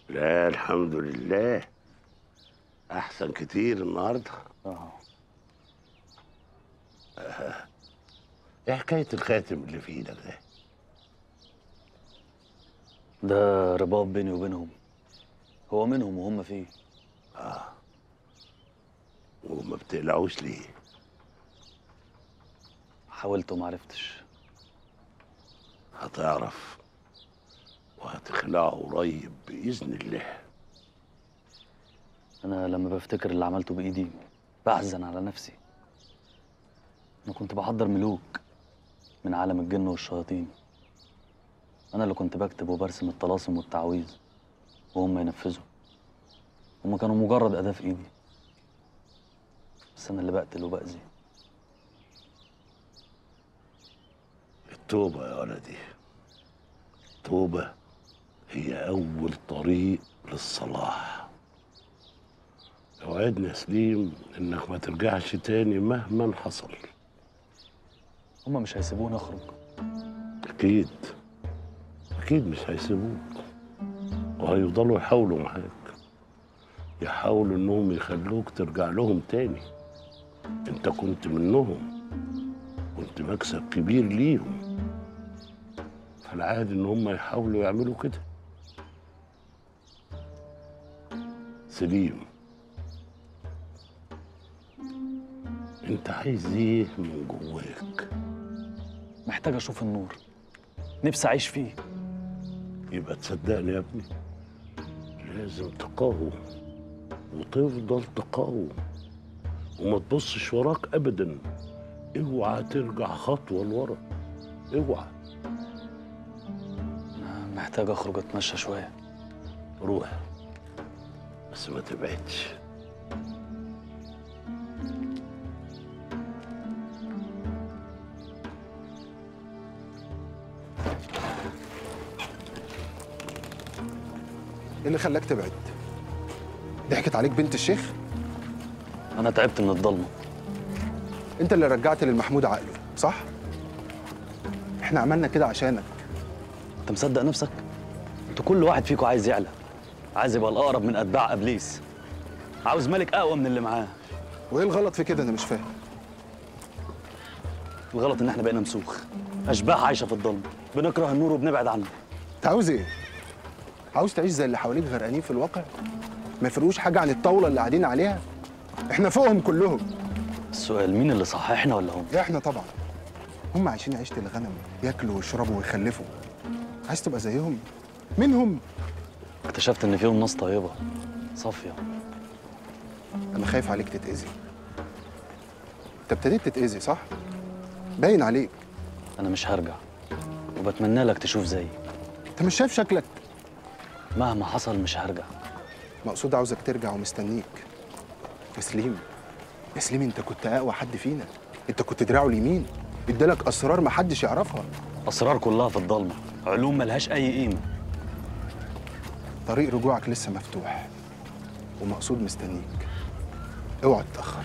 لا الحمد لله احسن كتير النهارده اه ايه حكايه الخاتم اللي في ايدك ده ده رباط بيني وبينهم هو منهم وهم فيه وما بتقلعوش ليه حاولت ومعرفتش هتعرف وهتخلعه قريب باذن الله انا لما بفتكر اللي عملته بايدي بحزن على نفسي انا كنت بحضر ملوك من عالم الجن والشياطين انا اللي كنت بكتب وبرسم الطلاسم والتعويذ وهم ينفذوا هم كانوا مجرد اداه في ايدي بس انا اللي بقتل وباذي التوبه يا ولدي التوبه هي اول طريق للصلاح اوعدني يا سليم انك ما ترجعش تاني مهما حصل هم مش هيسيبوني اخرج اكيد اكيد مش هيسيبوك وهيفضلوا يحاولوا معاك يحاولوا انهم يخلوك ترجع لهم تاني انت كنت منهم كنت مكسب كبير ليهم فالعادي ان هم يحاولوا يعملوا كده سليم انت عايز ايه من جواك محتاج اشوف النور نفسي اعيش فيه يبقى تصدقني يا ابني لازم تقاوم وتفضل تقاوم وما تبصش وراك ابدا اوعى ترجع خطوه لورا اوعى انا محتاج اخرج اتمشى شويه روح بس ما تبعدش ايه اللي خلاك تبعد؟ ضحكت عليك بنت الشيخ؟ انا تعبت من الضلمه انت اللي رجعت للمحمود عقله صح؟ احنا عملنا كده عشانك انت مصدق نفسك انتوا كل واحد فيكم عايز يعلى عايز يبقى الاقرب من اتباع ابليس عاوز ملك اقوى من اللي معاه وايه الغلط في كده انا مش فاهم الغلط ان احنا بقينا مسوخ اشباح عايشه في الضلمه بنكره النور وبنبعد عنه انت عاوز ايه؟ عاوز تعيش زي اللي حواليك غرقانين في الواقع؟ ما يفرقوش حاجه عن الطاوله اللي قاعدين عليها؟ احنا فوقهم كلهم السؤال مين اللي صح احنا ولا هم احنا طبعا هم عايشين عيشه الغنم ياكلوا ويشربوا ويخلفوا عايز تبقى زيهم؟ منهم اكتشفت ان فيهم ناس طيبه صافيه انا خايف عليك تتاذي انت ابتديت تتاذي صح؟ باين عليك انا مش هرجع وبتمنى لك تشوف زيي انت مش شايف شكلك مهما حصل مش هرجع مقصود عاوزك ترجع ومستنيك يا سليم يا سليم انت كنت اقوى حد فينا انت كنت دراعه اليمين ادالك اسرار ما حدش يعرفها اسرار كلها في الضلمه علوم ملهاش اي قيمه طريق رجوعك لسه مفتوح ومقصود مستنيك اوعى تتاخر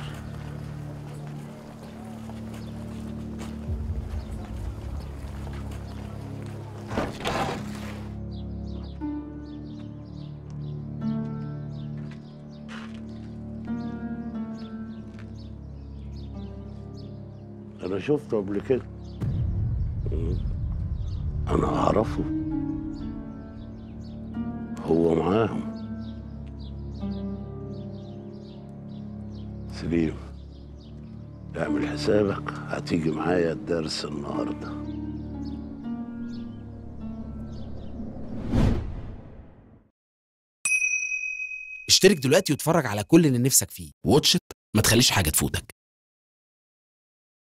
انا شفته قبل كده مم. انا اعرفه هو معاهم سليم اعمل حسابك هتيجي معايا الدرس النهارده اشترك دلوقتي واتفرج على كل اللي نفسك فيه واتش إت، ما تخليش حاجة تفوتك